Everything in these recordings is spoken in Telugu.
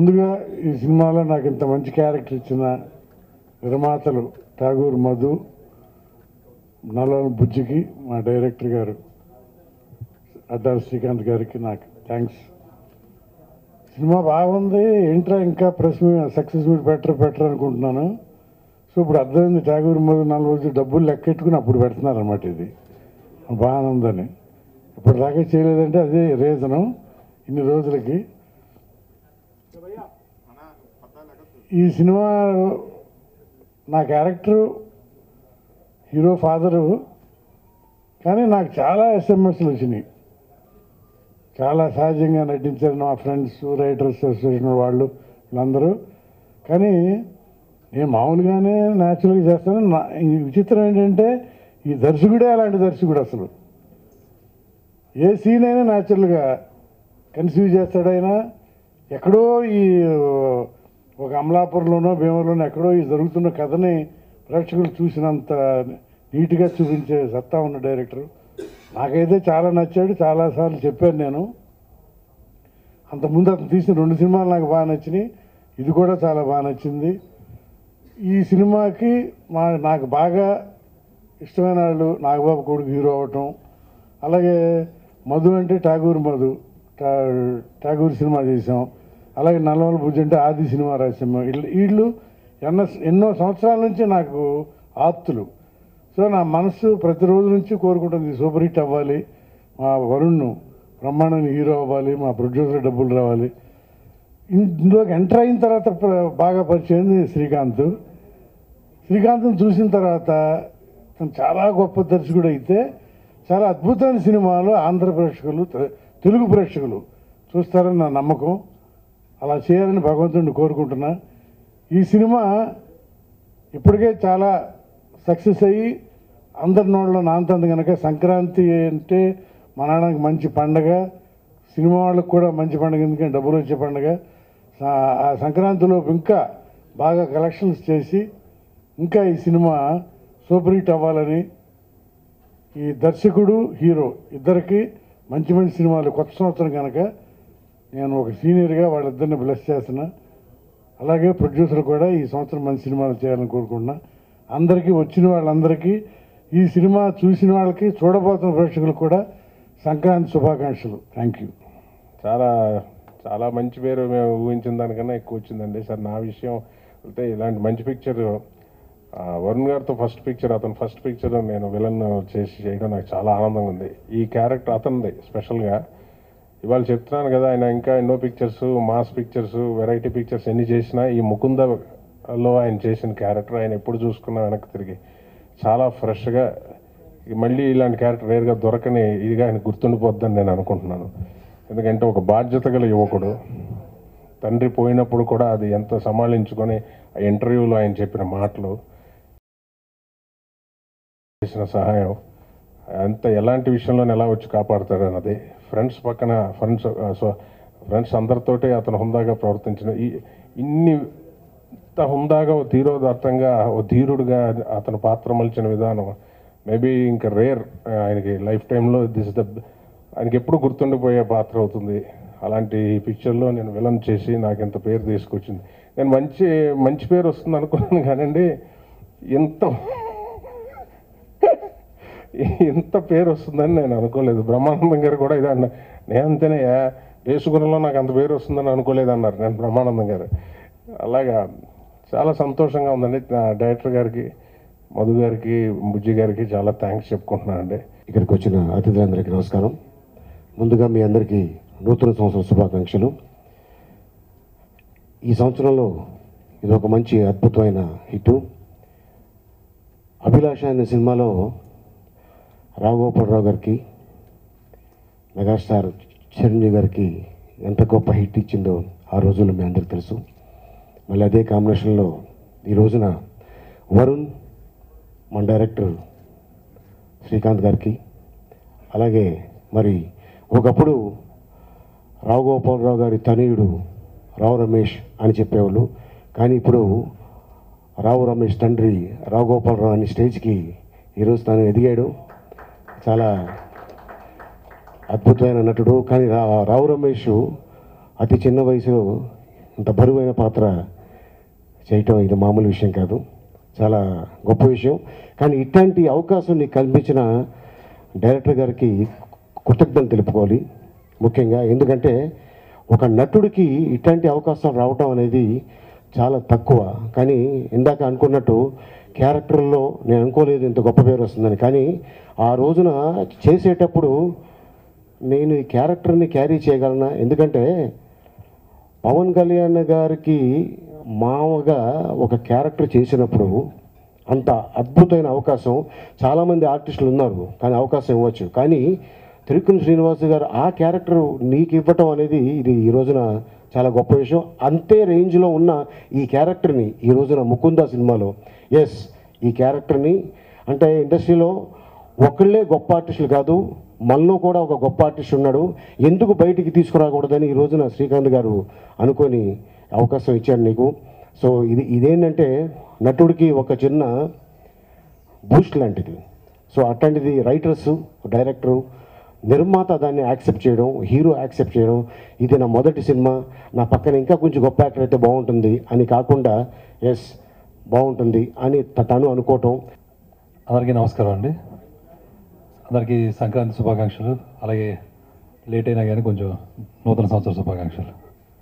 ముందుగా ఈ సినిమాలో నాకు ఇంత మంచి క్యారెక్టర్ ఇచ్చిన నిర్మాతలు ఠాగూర్ మధు నల్లని బుజ్జికి మా డైరెక్టర్ గారు అడ్డాల శ్రీకాంత్ గారికి నాకు థ్యాంక్స్ సినిమా బాగుంది ఏంట్రా ఇంకా press success meet better better అనుకుంటున్నాను సో ఇప్పుడు అర్థమైంది ఠాగూర్ మధు నాలుగు రోజులు డబ్బులు లెక్కెట్టుకుని అప్పుడు పెడుతున్నారు అనమాట ఇది బాగానే ఉందని ఇప్పుడు దాకా చేయలేదంటే అదే రీజను ఇన్ని రోజులకి ఈ సినిమా నా క్యారెక్టరు హీరో ఫాదరు కానీ నాకు చాలా ఎస్ఎంఎస్లు వచ్చినాయి చాలా సహజంగా నటించారు మా ఫ్రెండ్స్ రైటర్స్ అసోసియేషన్ వాళ్ళు వీళ్ళందరూ కానీ నేను మామూలుగానే న్యాచురల్గా చేస్తాను నా ఈ విచిత్రం ఏంటంటే ఈ దర్శకుడే అలాంటి దర్శకుడు అసలు ఏ సీన్ అయినా న్యాచురల్గా కన్సీవ్ చేస్తాడైనా ఎక్కడో ఈ ఒక అమలాపురంలోనో భీమలోనో ఎక్కడో ఈ జరుగుతున్న కథని ప్రేక్షకులు చూసినంత నీట్గా చూపించే సత్తా ఉన్న డైరెక్టర్ నాకైతే చాలా నచ్చాడు చాలాసార్లు చెప్పాను నేను అంతకుముందు అతను తీసిన రెండు సినిమాలు నాకు బాగా నచ్చినాయి ఇది కూడా చాలా బాగా నచ్చింది ఈ సినిమాకి మా నాకు బాగా ఇష్టమైన వాళ్ళు నాగబాబు కొడుకు హీరో అవటం అలాగే మధు అంటే ఠాగూర్ మధు టా- ఠాగూర్ సినిమా చేసాం అలాగే నల్లవల భుజ్ అంటే ఆది సినిమా రాసాం వీళ్ళు వీళ్ళు ఎన్నో ఎన్నో సంవత్సరాల నుంచి నాకు ఆప్తులు సో నా మనసు ప్రతిరోజు నుంచి కోరుకుంటుంది సూపర్ హిట్ అవ్వాలి మా వరుణ్ బ్రహ్మాండమైన హీరో అవ్వాలి మా ప్రొడ్యూసర్ డబ్బులు రావాలి ఇందులోకి ఎంటర్ అయిన తర్వాత ప్ర- బాగా పరిచయం శ్రీకాంత్ శ్రీకాంత్ని చూసిన తర్వాత తను చాలా గొప్ప దర్శకుడు అయితే చాలా అద్భుతమైన సినిమాలు ఆంధ్ర ప్రేక్షకులు తె- తెలుగు ప్రేక్షకులు చూస్తారని నా నమ్మకం అలా చేయాలని భగవంతుడిని కోరుకుంటున్నా ఈ సినిమా ఇప్పటికే చాలా సక్సెస్ అయ్యి అందరి నోళ్ళలో నాంతంది కనుక సంక్రాంతి అంటే మా నాన్నకి మంచి పండగ సినిమా వాళ్ళకి కూడా మంచి పండగ ఎందుకంటే డబ్బులు వచ్చే పండగ సా- ఆ సంక్రాంతిలో ఇంకా బాగా కలెక్షన్స్ చేసి ఇంకా ఈ సినిమా సూపర్ హిట్ అవ్వాలని ఈ దర్శకుడు హీరో ఇద్దరికి మంచి మంచి సినిమాలు కొత్త సంవత్సరం కనుక నేను ఒక సీనియర్గా వాళ్ళిద్దరిని బ్లెస్ చేస్తున్నా అలాగే ప్రొడ్యూసర్ కూడా ఈ సంవత్సరం మంచి సినిమాలు చేయాలని కోరుకుంటున్నా అందరికీ వచ్చిన వాళ్ళందరికీ ఈ సినిమా చూసిన వాళ్ళకి చూడబోతున్న ప్రేక్షకులకు కూడా సంక్రాంతి శుభాకాంక్షలు థ్యాంక్ యూ చాలా చాలా మంచి పేరు మేము ఊహించిన దానికన్నా ఎక్కువ వచ్చిందండి సార్ నా విషయం అయితే ఇలాంటి మంచి పిక్చర్ వరుణ్ గారితో ఫస్ట్ పిక్చర్ అతను ఫస్ట్ పిక్చర్ నేను విలన్ చేసి చేయడం నాకు చాలా ఆనందంగా ఉంది ఈ క్యారెక్టర్ అతనిది స్పెషల్గా ఇవాళ చెప్తున్నాను కదా ఆయన ఇంకా ఎన్నో pictures mass pictures variety pictures ఎన్ని చేసినా ఈ ముకుందలో ఆయన చేసిన క్యారెక్టర్ ఆయన ఎప్పుడు చూసుకున్నా వెనక్కి తిరిగి చాలా ఫ్రెష్గా మళ్ళీ ఇలాంటి క్యారెక్టర్ రేరుగా దొరకని ఇదిగా ఆయన గుర్తుండిపోద్దని నేను అనుకుంటున్నాను ఎందుకంటే ఒక బాధ్యత గల యువకుడు తండ్రి పోయినప్పుడు కూడా అది ఎంత సమాలించుకొని ఆ ఇంటర్వ్యూలో ఆయన చెప్పిన మాటలు చేసిన సహాయం అంత ఎలాంటి విషయంలో ఎలా వచ్చి కాపాడుతాడు అన్నది ఫ్రెండ్స్ పక్కన ఫ్రెండ్స్ సో ఫ్రెండ్స్ అందరితోటి అతను హుందాగా ప్రవర్తించిన ఈ ఇన్ని ఇంత హుందాగా ఓ ధీరోదార్థంగా ఓ ధీరుడుగా అతను పాత్ర మలిచిన విధానం మేబీ ఇంకా రేర్ ఆయనకి లైఫ్ టైంలో దిస్ ద ఆయనకి ఎప్పుడు గుర్తుండిపోయే పాత్ర అవుతుంది అలాంటి పిక్చర్లో నేను విలన్ చేసి నాకు ఇంత పేరు తీసుకొచ్చింది నేను మంచి మంచి పేరు వస్తుంది అనుకున్నాను కానండి ఇంత ఇంత పేరు వస్తుందని నేను అనుకోలేదు బ్రహ్మానందం గారు కూడా ఇదే అన్న నేను అంతేనే వేసుకున్నలో నాకు అంత పేరు వస్తుందని అనుకోలేదు అన్నారు నేను బ్రహ్మానందం గారు అలాగా చాలా సంతోషంగా ఉందండి నా డైరెక్టర్ గారికి మధు గారికి బుజ్జి గారికి చాలా థ్యాంక్స్ చెప్పుకుంటున్నానండి ఇక్కడికి వచ్చిన అతిథులందరికీ నమస్కారం ముందుగా మీ అందరికీ నూతన సంవత్సర శుభాకాంక్షలు ఈ సంవత్సరంలో ఇది ఒక మంచి అద్భుతమైన హిట్ అభిలాష అనే సినిమాలో రాఘగోపాలరావు గారికి మెగాస్టార్ చిరంజీవి గారికి ఎంత గొప్ప హిట్ ఇచ్చిందో ఆ రోజుల్లో మీ అందరికీ తెలుసు మళ్ళీ అదే కాంబినేషన్లో ఈ రోజున వరుణ్ మన డైరెక్టర్ శ్రీకాంత్ గారికి అలాగే మరి ఒకప్పుడు రావు గోపాలరావు గారి తనయుడు రావు రమేష్ అని చెప్పేవాళ్ళు కానీ ఇప్పుడు రావు రమేష్ తండ్రి రావు గోపాలరావు అనే స్టేజ్కి ఈరోజు తాను ఎదిగాడు చాలా అద్భుతమైన నటుడు కానీ రా రావు రమేష్ అతి చిన్న వయసులో ఇంత బరువైన పాత్ర చేయటం ఇది మామూలు విషయం కాదు చాలా గొప్ప విషయం కానీ ఇట్లాంటి అవకాశం నీకు కల్పించిన డైరెక్టర్ గారికి కృతజ్ఞతలు తెలుపుకోవాలి ముఖ్యంగా ఎందుకంటే ఒక నటుడికి ఇట్లాంటి అవకాశం రావటం అనేది చాలా తక్కువ కానీ ఇందాక అనుకున్నట్టు క్యారెక్టర్లో నేను అనుకోలేదు ఇంత గొప్ప పేరు వస్తుందని కానీ ఆ రోజున చేసేటప్పుడు నేను ఈ క్యారెక్టర్ని క్యారీ చేయగలనా ఎందుకంటే పవన్ కళ్యాణ్ గారికి మామగా ఒక క్యారెక్టర్ చేసినప్పుడు అంత అద్భుతమైన అవకాశం చాలామంది ఆర్టిస్టులు ఉన్నారు కానీ అవకాశం ఇవ్వచ్చు కానీ తిరుక్కుని శ్రీనివాస్ గారు ఆ క్యారెక్టర్ నీకు ఇవ్వటం అనేది ఇది ఈ రోజున చాలా గొప్ప విషయం అంతే రేంజ్లో ఉన్న ఈ క్యారెక్టర్ని ఈ రోజున ముకుంద సినిమాలో ఎస్ ఈ క్యారెక్టర్ని అంటే ఇండస్ట్రీలో ఒకళ్ళే గొప్ప ఆర్టిస్టులు కాదు మనలో కూడా ఒక గొప్ప ఆర్టిస్ట్ ఉన్నాడు ఎందుకు బయటికి తీసుకురాకూడదని ఈ రోజున శ్రీకాంత్ గారు అనుకొని అవకాశం ఇచ్చాడు నీకు సో ఇది ఇదేంటంటే నటుడికి ఒక చిన్న బూస్ట్ లాంటిది సో అట్లాంటిది రైటర్స్ డైరెక్టరు నిర్మాత దాన్ని యాక్సెప్ట్ చేయడం హీరో యాక్సెప్ట్ చేయడం ఇది నా మొదటి సినిమా నా పక్కన ఇంకా కొంచెం గొప్ప యాక్టర్ అయితే బాగుంటుంది అని కాకుండా ఎస్ బాగుంటుంది అని త- తను అనుకోవటం అందరికీ నమస్కారం అండి అందరికీ సంక్రాంతి శుభాకాంక్షలు అలాగే లేట్ అయినా కానీ కొంచెం నూతన సంవత్సర శుభాకాంక్షలు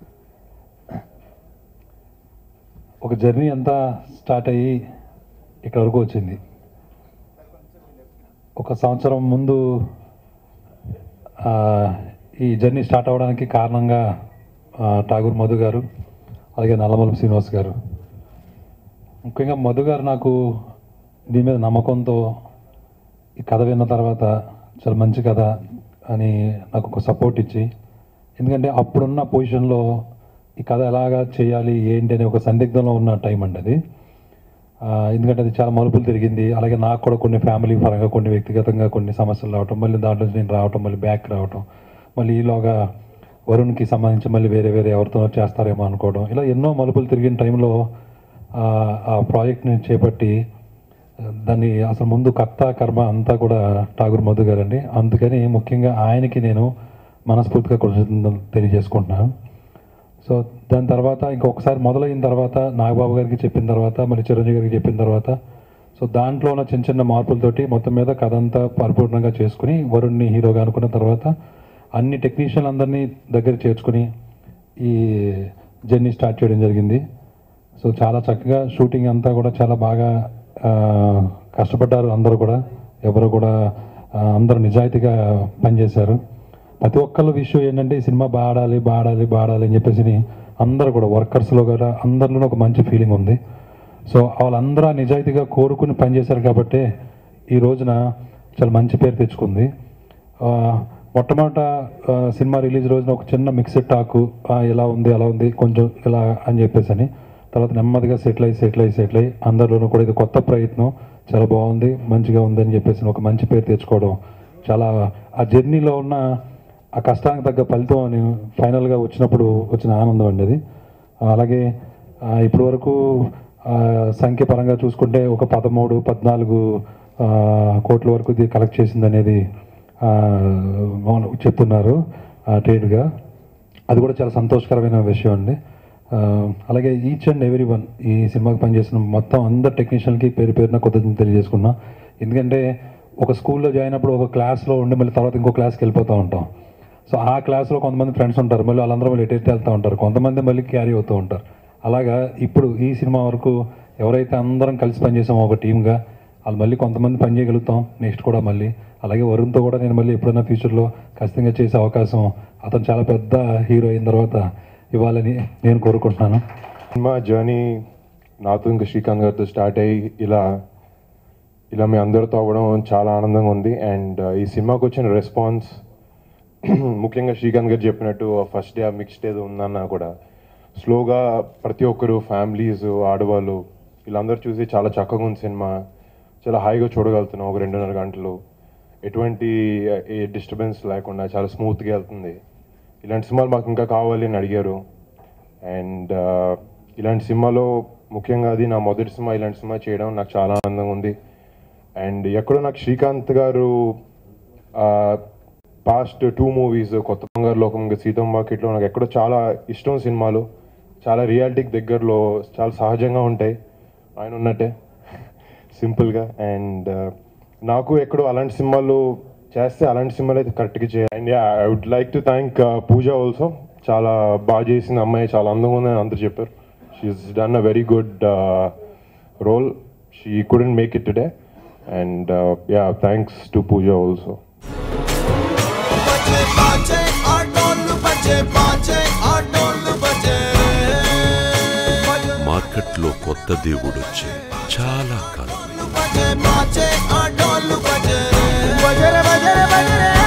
ఒక జర్నీ అంతా స్టార్ట్ అయ్యి ఇక్కడ వరకు వచ్చింది ఒక సంవత్సరం ముందు ఆ, ఈ జర్నీ స్టార్ట్ అవ్వడానికి కారణంగా ఆ, ఠాగూర్ మధు గారు అలాగే నల్లమలం శ్రీనివాస్ గారు ముఖ్యంగా మధు గారు నాకు దీని మీద నమ్మకంతో ఈ కథ విన్న తర్వాత చాలా మంచి కథ అని నాకు ఒక సపోర్ట్ ఇచ్చి ఎందుకంటే అప్పుడున్న పొజిషన్లో ఈ కథ ఎలాగా చేయాలి ఏంటి అనే ఒక సందిగ్ధంలో ఉన్న టైం అండి అది ఆ, ఎందుకంటే అది చాలా మలుపులు తిరిగింది అలాగే నాకు కూడా కొన్ని ఫ్యామిలీ పరంగా కొన్ని వ్యక్తిగతంగా కొన్ని సమస్యలు రావటం మళ్ళీ దాంట్లో నుంచి నేను రావటం మళ్ళీ బ్యాక్ రావటం మళ్ళీ ఈలోగా వరుణ్కి సంబంధించి మళ్ళీ వేరే వేరే ఎవరితో చేస్తారేమో అనుకోవడం ఇలా ఎన్నో మలుపులు తిరిగిన టైంలో ఆ, ఆ ప్రాజెక్ట్ని చేపట్టి దాన్ని అసలు ముందు కర్త కర్మ అంతా కూడా ఠాగూర్ మధు గారండి అందుకని ముఖ్యంగా ఆయనకి నేను మనస్ఫూర్తిగా కృతజ్ఞతలు తెలియజేసుకుంటున్నాను సో దాని తర్వాత ఇంకొకసారి మొదలైన తర్వాత నాగబాబు గారికి చెప్పిన తర్వాత మళ్ళీ చిరంజీవి గారికి చెప్పిన తర్వాత సో దాంట్లో ఉన్న చిన్న చిన్న మార్పులతోటి మొత్తం మీద కథ అంతా పరిపూర్ణంగా చేసుకుని వరుణ్ని హీరోగా అనుకున్న తర్వాత అన్ని టెక్నీషియన్ అందరినీ దగ్గర చేర్చుకుని ఈ జర్నీ స్టార్ట్ చేయడం జరిగింది సో చాలా చక్కగా షూటింగ్ అంతా కూడా చాలా బాగా ఆ, కష్టపడ్డారు అందరూ కూడా ఎవరు కూడా ఆ, అందరూ నిజాయితీగా పనిచేశారు ప్రతి ఒక్కళ్ళ విషయం ఏంటంటే ఈ సినిమా బాడాలి బాడాలి బాడాలి అని చెప్పేసి అందరూ కూడా వర్కర్స్లో కూడా అందరిలోనూ ఒక మంచి ఫీలింగ్ ఉంది సో వాళ్ళందరూ ఆ నిజాయితీగా కోరుకుని పనిచేశారు కాబట్టి ఈ రోజున చాలా మంచి పేరు తెచ్చుకుంది ఆ, మొట్టమొదట ఆ, సినిమా రిలీజ్ రోజున ఒక చిన్న మిక్స్డ్ టాక్ ఎలా ఉంది అలా ఉంది కొంచెం ఇలా అని చెప్పేసి అని తర్వాత నెమ్మదిగా సెటిల్ అయ్యి సెటిల్ అయ్యి సెటిల్ అయ్యి అందరిలోనూ కూడా ఇది కొత్త ప్రయత్నం చాలా బాగుంది మంచిగా ఉంది అని చెప్పేసి ఒక మంచి పేరు తెచ్చుకోవడం చాలా ఆ జర్నీలో ఉన్న ఆ కష్టానికి తగ్గ ఫలితం అని ఫైనల్గా వచ్చినప్పుడు వచ్చిన ఆనందం అండి అది అలాగే ఆ, ఇప్పటి వరకు ఆ, సంఖ్య పరంగా చూసుకుంటే ఒక పదమూడు పద్నాలుగు ఆ, కోట్ల వరకు ఇది కలెక్ట్ చేసింది అనేది ఆ, మౌన- చెప్తున్నారు ట్రేడ్గా అది కూడా చాలా సంతోషకరమైన విషయం అండి ఆ, అలాగే ఈచ్ అండ్ ఎవ్రీ వన్ ఈ సినిమాకి పనిచేసిన మొత్తం అందరు టెక్నీషియన్కి పేరు పేరున కొత్త తెలియజేసుకున్నా ఎందుకంటే ఒక స్కూల్లో జాయిన్ అప్పుడు ఒక క్లాస్లో ఉండి మళ్ళీ తర్వాత ఇంకో క్లాస్కి వెళ్ళిపోతూ ఉంటాం సో ఆ క్లాస్లో కొంతమంది ఫ్రెండ్స్ ఉంటారు మళ్ళీ వాళ్ళందరూ మళ్ళీ ఎటు ఎటు వెళ్తూ ఉంటారు కొంతమంది మళ్ళీ క్యారీ అవుతూ ఉంటారు అలాగా ఇప్పుడు ఈ సినిమా వరకు ఎవరైతే అందరం కలిసి పనిచేసామో ఒక టీమ్గా వాళ్ళు మళ్ళీ కొంతమంది పని చేయగలుగుతాం నెక్స్ట్ కూడా మళ్ళీ అలాగే వరుణ్తో కూడా నేను మళ్ళీ ఎప్పుడైనా ఫ్యూచర్లో ఖచ్చితంగా చేసే అవకాశం అతను చాలా పెద్ద హీరో అయిన తర్వాత ఇవ్వాలని నేను కోరుకుంటున్నాను సినిమా జర్నీ నాతో ఇంకా శ్రీకాంత్ గారితో స్టార్ట్ అయ్యి ఇలా ఇలా మీ అందరితో అవ్వడం చాలా ఆనందంగా ఉంది అండ్ ఈ సినిమాకి వచ్చిన రెస్పాన్స్ ముఖ్యంగా శ్రీకాంత్ గారు చెప్పినట్టు ఫస్ట్ డే మిక్స్డ్ ఏదో ఉందన్నా కూడా స్లోగా ప్రతి ఒక్కరు ఫ్యామిలీస్ ఆడవాళ్ళు వీళ్ళందరూ చూసి చాలా చక్కగా ఉంది సినిమా చాలా హాయిగా చూడగలుగుతున్నాం ఒక రెండున్నర గంటలు ఎటువంటి ఏ డిస్టర్బెన్స్ లేకుండా చాలా స్మూత్గా వెళ్తుంది ఇలాంటి సినిమాలు మాకు ఇంకా కావాలి అని అడిగారు అండ్ ఇలాంటి సినిమాలో ముఖ్యంగా అది నా మొదటి సినిమా ఇలాంటి సినిమా చేయడం నాకు చాలా ఆనందంగా ఉంది అండ్ ఎక్కడో నాకు శ్రీకాంత్ గారు పాస్ట్ టూ మూవీస్ కొత్త బంగారు లోకం ఇంకా సీతం బాకెట్లో నాకు ఎక్కడో చాలా ఇష్టం సినిమాలు చాలా రియాలిటీకి దగ్గరలో చాలా సహజంగా ఉంటాయి ఆయన ఉన్నట్టే సింపుల్గా అండ్ నాకు ఎక్కడో అలాంటి సినిమాలు చేస్తే అలాంటి సినిమాలు అయితే కరెక్ట్గా చేయాలి and yeah I would like to thank Pooja also చాలా బాగా చేసిన అమ్మాయి చాలా అందంగా ఉందని అందరు చెప్పారు she's done a very good role she couldn't make it today and yeah thanks to Pooja also బజే బాజే ఆటోలు బజే బాజే ఆటోలు బజే మార్కెట్లో కొత్త దేవుడొచ్చే చాలా కాలం బజే బాజే ఆటోలు బజే బజరే బజరే బజరే